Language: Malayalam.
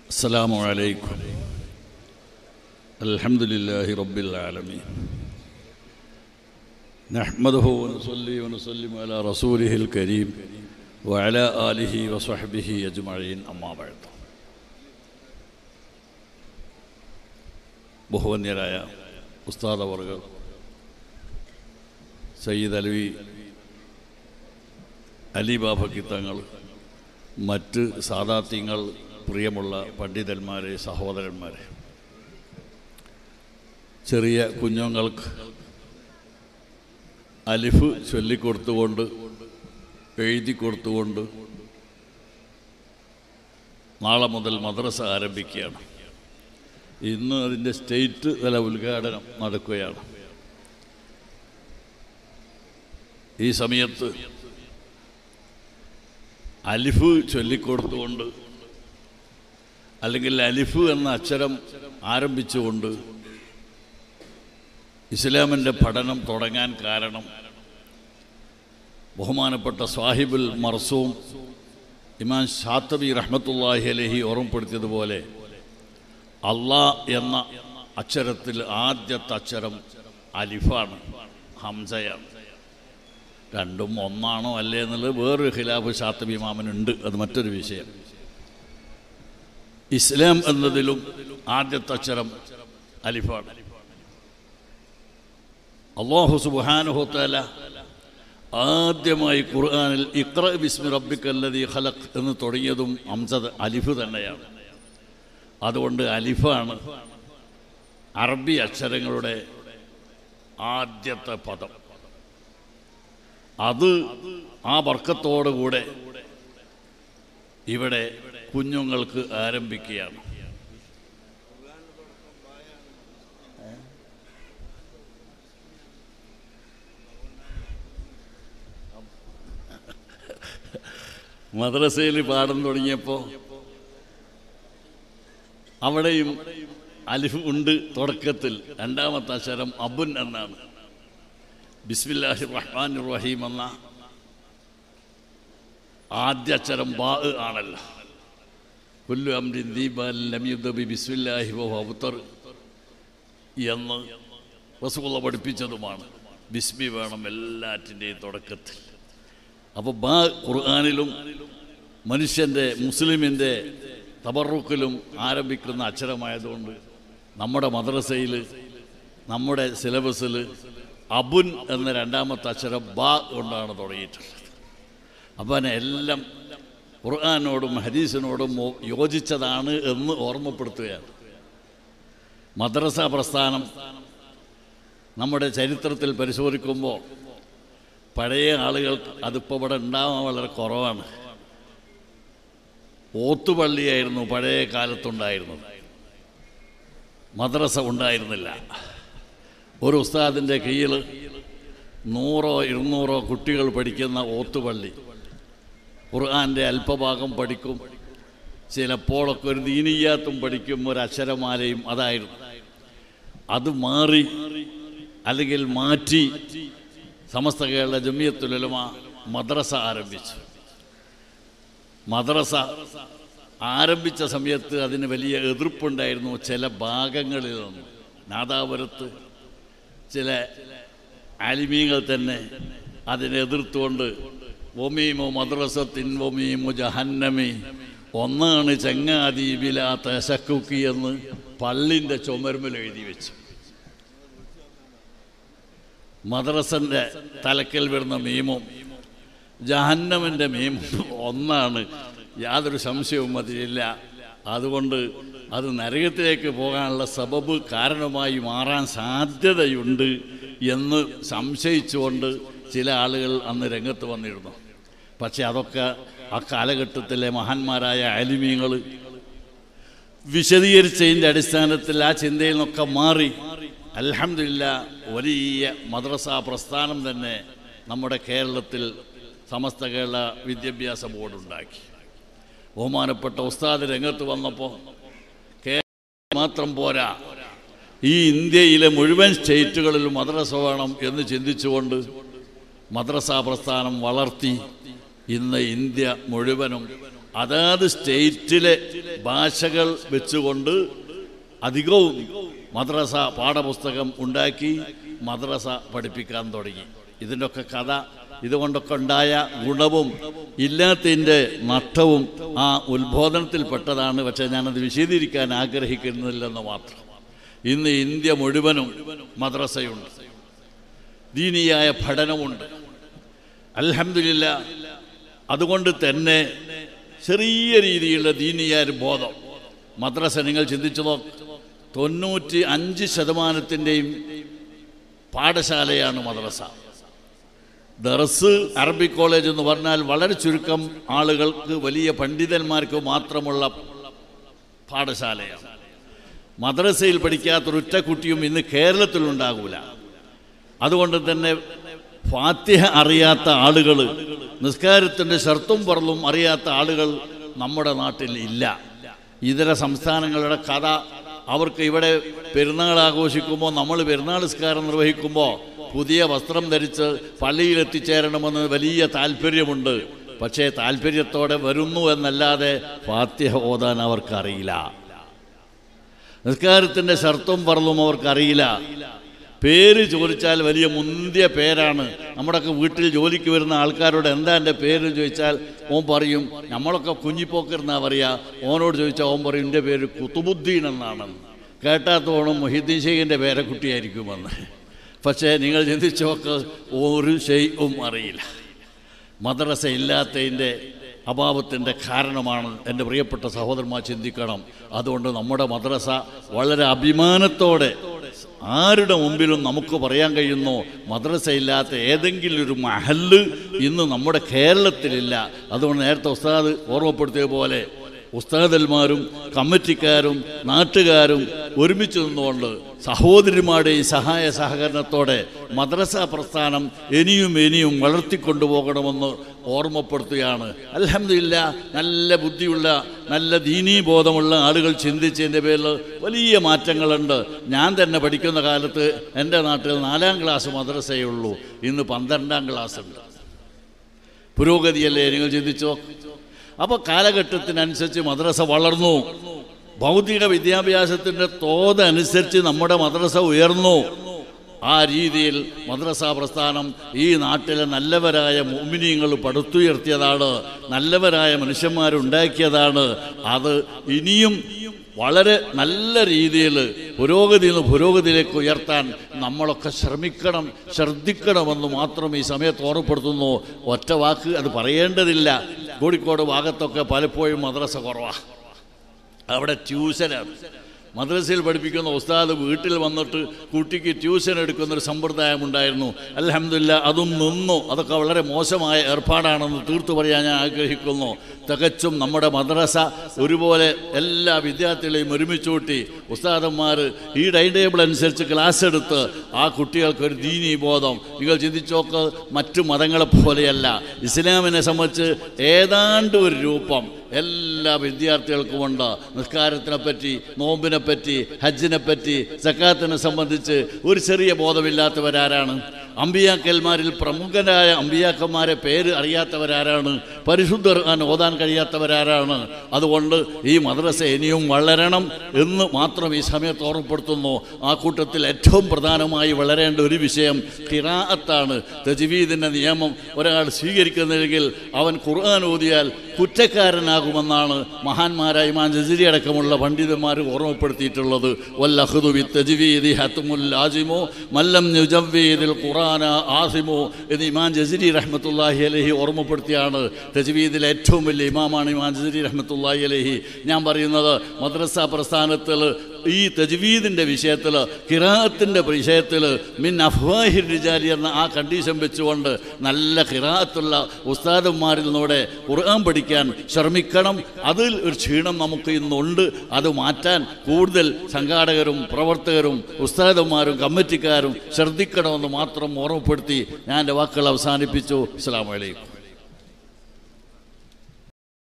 السلام عليكم الحمد لله رب العالمين نحمده ونصلي ونسلم على رسوله الكريم وعلى آله وصحبه أجمعين أما بعد ബഹുവന്യരായ ഉസ്താദ് അവർകൾ സയ്യിദ് അലവി അലി ബാബക്കി തങ്ങൾ മറ്റ് സാദാത്യങ്ങൾ പ്രിയമുള്ള പണ്ഡിതന്മാരെ സഹോദരന്മാരെ ചെറിയ കുഞ്ഞുങ്ങൾക്ക് അലിഫ് ചൊല്ലിക്കൊടുത്തുകൊണ്ട് എഴുതി കൊടുത്തുകൊണ്ട് നാളെ മുതൽ മദ്രസ ആരംഭിക്കുകയാണ് ഇന്ന് അതിൻ്റെ സ്റ്റേറ്റ് തല ഉദ്ഘാടനം നടക്കുകയാണ് ഈ സമയത്ത് അലിഫ് ചൊല്ലിക്കൊടുത്തുകൊണ്ട് അല്ലെങ്കിൽ അലിഫ് എന്ന അക്ഷരം ആരംഭിച്ചുകൊണ്ട് ഇസ്ലാമിൻ്റെ പഠനം തുടങ്ങാൻ കാരണം ബഹുമാനപ്പെട്ട സാഹിബുൽ മർസൂം ഇമാൻ ഷാത്തബി റഹ്മത്തുല്ലാഹി അലഹി ഓർമ്മപ്പെടുത്തിയതുപോലെ അള്ളാ എന്ന അക്ഷരത്തിൽ ആദ്യത്തെ അക്ഷരം അലിഫാണ് ഹംസയാണ് രണ്ടും ഒന്നാണോ അല്ലേ എന്നുള്ളത് വേറൊരു ഖിലാഫ് ഷാത്തബി മാമനുണ്ട് അത് മറ്റൊരു വിഷയം ഇസ്ലാം എന്നതിലും ആദ്യത്തെ അക്ഷരം അലിഫാണ് അള്ളാഹു സുബാനുഹോത്തല ആദ്യമായി ഖുർആാനിൽ ഇക്ര ബിസ്മി റബ്ബിക്കല്ലതി ഖലഖ് എന്ന് തുടങ്ങിയതും അംസദ് അലിഫ് തന്നെയാണ് അതുകൊണ്ട് അലിഫാണ് അറബി അക്ഷരങ്ങളുടെ ആദ്യത്തെ പദം അത് ആ വർക്കത്തോടുകൂടെ ഇവിടെ കുഞ്ഞുങ്ങൾക്ക് ആരംഭിക്കുകയാണ് മദ്രസയിൽ പാഠം തുടങ്ങിയപ്പോൾ അവിടെയും അലിഫ് ഉണ്ട് തുടക്കത്തിൽ രണ്ടാമത്തെ അക്ഷരം അബുൻ എന്നാണ് ബിസ്മില്ലാഹി റഹ്മാൻ റഹീം എന്ന ആദ്യ അക്ഷരം ബാ ആണല്ലോ കുല്ലു അമ്രിൻ ദീപി ബിസ്മില്ലാഹി വബുത്തർ എന്ന് റസൂള്ള പഠിപ്പിച്ചതുമാണ് ബിസ്മി വേണം എല്ലാറ്റിൻ്റെയും തുടക്കത്തിൽ അപ്പോൾ ബാ ഖുർആാനിലും മനുഷ്യൻ്റെ മുസ്ലിമിൻ്റെ തബറുക്കിലും ആരംഭിക്കുന്ന അക്ഷരമായതുകൊണ്ട് നമ്മുടെ മദ്രസയിൽ നമ്മുടെ സിലബസിൽ അബുൻ എന്ന രണ്ടാമത്തെ അക്ഷരം ബ കൊണ്ടാണ് തുടങ്ങിയിട്ടുള്ളത് അപ്പോൾ അതിനെ എല്ലാം ഖുർആാനോടും ഹദീസിനോടും യോജിച്ചതാണ് എന്ന് ഓർമ്മപ്പെടുത്തുകയാണ് മദ്രസ പ്രസ്ഥാനം നമ്മുടെ ചരിത്രത്തിൽ പരിശോധിക്കുമ്പോൾ പഴയ ആളുകൾക്ക് അതിപ്പോൾ ഇവിടെ ഉണ്ടാവാൻ വളരെ കുറവാണ് ഓത്തുപള്ളിയായിരുന്നു പഴയ കാലത്തുണ്ടായിരുന്നത് മദ്രസ ഉണ്ടായിരുന്നില്ല ഒരു ഉസ്താദിൻ്റെ കീഴിൽ നൂറോ ഇരുന്നൂറോ കുട്ടികൾ പഠിക്കുന്ന ഓത്തുപള്ളി ഖുർആാൻ്റെ അല്പഭാഗം പഠിക്കും ചിലപ്പോഴൊക്കെ ഒരു ദീനീയാത്തും പഠിക്കും ഒരു അക്ഷരമാലയും അതായിരുന്നു അത് മാറി അല്ലെങ്കിൽ മാറ്റി സമസ്ത കേരള ജമിയത്തുലമ മദ്രസ ആരംഭിച്ചു മദ്രസ ആരംഭിച്ച സമയത്ത് അതിന് വലിയ എതിർപ്പുണ്ടായിരുന്നു ചില ഭാഗങ്ങളിൽ നിന്ന് നാദാപുരത്ത് ചില ആലിമീങ്ങൾ തന്നെ അതിനെ എതിർത്തുകൊണ്ട് ഒമീമോ മദ്രസത്തിൻ ഒമീമു ജഹന്നമി ഒന്നാണ് ചങ്ങാദീപില തശക്കുക്കി എന്ന് പള്ളിൻ്റെ ചുമരുമൽ എഴുതി വെച്ചു മദ്രസൻ്റെ തലക്കൽ വരുന്ന മീമും ജഹന്നമിൻ്റെ മീമും ഒന്നാണ് യാതൊരു സംശയവും അതിലില്ല അതുകൊണ്ട് അത് നരകത്തിലേക്ക് പോകാനുള്ള സബബ് കാരണമായി മാറാൻ സാധ്യതയുണ്ട് എന്ന് സംശയിച്ചുകൊണ്ട് ചില ആളുകൾ അന്ന് രംഗത്ത് വന്നിരുന്നു പക്ഷെ അതൊക്കെ ആ കാലഘട്ടത്തിലെ മഹാന്മാരായ അലിമീങ്ങൾ വിശദീകരിച്ചതിൻ്റെ അടിസ്ഥാനത്തിൽ ആ ചിന്തയിൽ നിന്നൊക്കെ മാറി അലഹമില്ല വലിയ മദ്രസ പ്രസ്ഥാനം തന്നെ നമ്മുടെ കേരളത്തിൽ സമസ്ത കേരള വിദ്യാഭ്യാസ ബോർഡ് ഉണ്ടാക്കി ബഹുമാനപ്പെട്ട ഉസ്താദ് രംഗത്ത് വന്നപ്പോൾ കേരളം മാത്രം പോരാ ഈ ഇന്ത്യയിലെ മുഴുവൻ സ്റ്റേറ്റുകളിലും മദ്രസ വേണം എന്ന് ചിന്തിച്ചുകൊണ്ട് മദ്രസ പ്രസ്ഥാനം വളർത്തി ഇന്ന് ഇന്ത്യ മുഴുവനും അതാത് സ്റ്റേറ്റിലെ ഭാഷകൾ വെച്ചുകൊണ്ട് അധികവും മദ്രസ പാഠപുസ്തകം ഉണ്ടാക്കി മദ്രസ പഠിപ്പിക്കാൻ തുടങ്ങി ഇതിൻ്റെ ഒക്കെ കഥ ഇതുകൊണ്ടൊക്കെ ഉണ്ടായ ഗുണവും ഇല്ലാത്തതിൻ്റെ നഷ്ടവും ആ ഉത്ബോധനത്തിൽപ്പെട്ടതാണ് പക്ഷേ ഞാനത് വിശദീകരിക്കാൻ ആഗ്രഹിക്കുന്നില്ലെന്ന് മാത്രം ഇന്ന് ഇന്ത്യ മുഴുവനും മദ്രസയുണ്ട് ദീനീയായ പഠനമുണ്ട് അൽഹംദുലില്ല അതുകൊണ്ട് തന്നെ ചെറിയ രീതിയിലുള്ള ദീനീയായ ഒരു ബോധം മദ്രസ നിങ്ങൾ ചിന്തിച്ചു നോക്ക് തൊണ്ണൂറ്റി അഞ്ച് ശതമാനത്തിൻ്റെയും പാഠശാലയാണ് മദ്രസ ദർസ് അറബി കോളേജ് എന്ന് പറഞ്ഞാൽ വളരെ ചുരുക്കം ആളുകൾക്ക് വലിയ പണ്ഡിതന്മാർക്ക് മാത്രമുള്ള പാഠശാലയാണ് മദ്രസയിൽ പഠിക്കാത്തൊരൊറ്റ കുട്ടിയും ഇന്ന് കേരളത്തിലുണ്ടാകൂല അതുകൊണ്ട് തന്നെ ഫാത്തിഹ അറിയാത്ത ആളുകൾ നിസ്കാരത്തിൻ്റെ ഷർത്തും പറലും അറിയാത്ത ആളുകൾ നമ്മുടെ നാട്ടിൽ ഇല്ല ഇതര സംസ്ഥാനങ്ങളുടെ കഥ അവർക്ക് ഇവിടെ പെരുന്നാൾ ആഘോഷിക്കുമ്പോൾ നമ്മൾ പെരുന്നാൾ നിസ്കാരം നിർവഹിക്കുമ്പോൾ പുതിയ വസ്ത്രം ധരിച്ച് പള്ളിയിൽ എത്തിച്ചേരണമെന്ന് വലിയ താല്പര്യമുണ്ട് പക്ഷേ താല്പര്യത്തോടെ വരുന്നു എന്നല്ലാതെ ഫാത്തിഹ ഓതാൻ അവർക്കറിയില്ല നിസ്കാരത്തിൻ്റെ ഷർത്തും പറലും അവർക്കറിയില്ല പേര് ചോദിച്ചാൽ വലിയ മുന്തിയ പേരാണ് നമ്മുടെയൊക്കെ വീട്ടിൽ ജോലിക്ക് വരുന്ന ആൾക്കാരോട് എന്താ എൻ്റെ പേര് ചോദിച്ചാൽ ഓൻ പറയും നമ്മളൊക്കെ കുഞ്ഞിപ്പോക്കെന്നാ പറയുക ഓനോട് ചോദിച്ചാൽ ഓൻ പറയും എൻ്റെ പേര് കുത്തുബുദ്ദീൻ എന്നാണ് കേട്ടാത്തോണം മൊഹിദ്ദീൻ ഷെയ്ഖിൻ്റെ പേരക്കുട്ടിയായിരിക്കുമെന്ന് പക്ഷേ നിങ്ങൾ ചിന്തിച്ചോക്ക് ഒരു ഷെയ്ഖും അറിയില്ല മദ്രസ ഇല്ലാത്തതിൻ്റെ അഭാവത്തിൻ്റെ കാരണമാണ് എൻ്റെ പ്രിയപ്പെട്ട സഹോദരന്മാർ ചിന്തിക്കണം അതുകൊണ്ട് നമ്മുടെ മദ്രസ വളരെ അഭിമാനത്തോടെ ആരുടെ മുമ്പിലും നമുക്ക് പറയാൻ കഴിയുന്നു മദ്രസ ഇല്ലാത്ത ഏതെങ്കിലും ഒരു മഹല്ല് ഇന്ന് നമ്മുടെ കേരളത്തിലില്ല അതുകൊണ്ട് നേരത്തെ ഉസ്താദ് ഓർമ്മപ്പെടുത്തിയ പോലെ ഉസ്താദന്മാരും കമ്മിറ്റിക്കാരും നാട്ടുകാരും ഒരുമിച്ച് നിന്നുകൊണ്ട് സഹോദരിമാരുടെ ഈ സഹായ സഹകരണത്തോടെ മദ്രസ പ്രസ്ഥാനം ഇനിയും ഇനിയും വളർത്തിക്കൊണ്ടുപോകണമെന്ന് ഓർമ്മപ്പെടുത്തുകയാണ് അലഹമില്ല നല്ല ബുദ്ധിയുള്ള നല്ല ദീനീബോധമുള്ള ആളുകൾ ചിന്തിച്ചതിൻ്റെ പേരിൽ വലിയ മാറ്റങ്ങളുണ്ട് ഞാൻ തന്നെ പഠിക്കുന്ന കാലത്ത് എൻ്റെ നാട്ടിൽ നാലാം ക്ലാസ് മദ്രസയേ ഉള്ളൂ ഇന്ന് പന്ത്രണ്ടാം ക്ലാസ് ഉണ്ട് പുരോഗതിയല്ലേ നിങ്ങൾ ചിന്തിച്ചോ അപ്പോൾ കാലഘട്ടത്തിനനുസരിച്ച് മദ്രസ വളർന്നു ഭൗതിക വിദ്യാഭ്യാസത്തിൻ്റെ തോതനുസരിച്ച് നമ്മുടെ മദ്രസ ഉയർന്നു ആ രീതിയിൽ മദ്രസ പ്രസ്ഥാനം ഈ നാട്ടിലെ നല്ലവരായ മോമിനിയങ്ങൾ പടുത്തുയർത്തിയതാണ് നല്ലവരായ മനുഷ്യന്മാരുണ്ടാക്കിയതാണ് അത് ഇനിയും വളരെ നല്ല രീതിയിൽ പുരോഗതിയിൽ നിന്ന് പുരോഗതിയിലേക്ക് ഉയർത്താൻ നമ്മളൊക്കെ ശ്രമിക്കണം ശ്രദ്ധിക്കണമെന്ന് മാത്രം ഈ സമയത്ത് ഓർമ്മപ്പെടുത്തുന്നു ഒറ്റ വാക്ക് അത് പറയേണ്ടതില്ല കോഴിക്കോട് ഭാഗത്തൊക്കെ പലപ്പോഴും മദ്രസ കുറവാണ് അവിടെ ട്യൂഷനാണ് മദ്രസയിൽ പഠിപ്പിക്കുന്ന ഉസ്താദ് വീട്ടിൽ വന്നിട്ട് കുട്ടിക്ക് ട്യൂഷൻ എടുക്കുന്ന ഒരു സമ്പ്രദായം ഉണ്ടായിരുന്നു അലഹമില്ല അതും നിന്നു അതൊക്കെ വളരെ മോശമായ ഏർപ്പാടാണെന്ന് തീർത്തു പറയാൻ ഞാൻ ആഗ്രഹിക്കുന്നു തികച്ചും നമ്മുടെ മദ്രസ ഒരുപോലെ എല്ലാ വിദ്യാർത്ഥികളെയും ഒരുമിച്ച് കൂട്ടി ഉസ്താദന്മാർ ഈ ടൈം ടേബിൾ അനുസരിച്ച് ക്ലാസ് എടുത്ത് ആ കുട്ടികൾക്ക് ഒരു ദീനീ ബോധം നിങ്ങൾ ചിന്തിച്ചോക്ക് മറ്റു മതങ്ങളെ പോലെയല്ല ഇസ്ലാമിനെ സംബന്ധിച്ച് ഏതാണ്ട് ഒരു രൂപം എല്ലാ വിദ്യാർത്ഥികൾക്കുമുണ്ട് നിസ്കാരത്തിനെ പറ്റി നോമ്പിനെ പറ്റി ഹജ്ജിനെ പറ്റി സക്കാത്തിനെ സംബന്ധിച്ച് ഒരു ചെറിയ ബോധമില്ലാത്തവരാരാണ് അമ്പിയാക്കന്മാരിൽ പ്രമുഖരായ അമ്പിയാക്കന്മാരെ പേര് അറിയാത്തവരാരാണ് പരിശുദ്ധ ഖുർആൻ ഓതാൻ കഴിയാത്തവരാരാണ് അതുകൊണ്ട് ഈ മദ്രസ ഇനിയും വളരണം എന്ന് മാത്രം ഈ സമയത്ത് ഓർമ്മപ്പെടുത്തുന്നു ആ കൂട്ടത്തിൽ ഏറ്റവും പ്രധാനമായി വളരേണ്ട ഒരു വിഷയം ഖിറാഅത്താണ് തജ്വീദിൻ്റെ നിയമം ഒരാൾ സ്വീകരിക്കുന്നില്ലെങ്കിൽ അവൻ ഖുർആൻ ഓതിയാൽ കുറ്റക്കാരനാകുമെന്നാണ് മഹാന്മാരായ ഇമാൻ ജസിരി അടക്കമുള്ള പണ്ഡിതന്മാർ ഓർമ്മപ്പെടുത്തിയിട്ടുള്ളത് വല്ലഹുദു ബി തജ്വീദി ഹത്തുമുൽ ആജിമോ മല്ലം നുജവ്വീദിൽ ഖുറാന ആസിമോ എന്ന് ഇമാൻ ജസിരി റഹ്മത്തുല്ലാഹി അലഹി ഓർമ്മപ്പെടുത്തിയാണ് തജ്വീദിലെ ഏറ്റവും വലിയ ഇമാമാണ് ഇമാൻ ജസിരി റഹ്മത്തുല്ലാഹി അലഹി ഞാൻ പറയുന്നത് മദ്രസ പ്രസ്ഥാനത്തിൽ ഈ തജ്വീദിൻ്റെ വിഷയത്തിൽ കിറാത്തിൻ്റെ വിഷയത്തിൽ മിൻ അഫ്വാഹിർ റിജാലി എന്ന ആ കണ്ടീഷൻ വെച്ചുകൊണ്ട് നല്ല കിറാത്തുള്ള ഉസ്താദന്മാരിൽ നിന്നൂടെ ഖുർആൻ പഠിക്കാൻ ശ്രമിക്കണം അതിൽ ഒരു ക്ഷീണം നമുക്ക് ഇന്നുണ്ട് അത് മാറ്റാൻ കൂടുതൽ സംഘാടകരും പ്രവർത്തകരും ഉസ്താദന്മാരും കമ്മിറ്റിക്കാരും ശ്രദ്ധിക്കണമെന്ന് മാത്രം ഓർമ്മപ്പെടുത്തി ഞാൻ എൻ്റെ വാക്കുകൾ അവസാനിപ്പിച്ചു അസ്സാം വലൈക്കും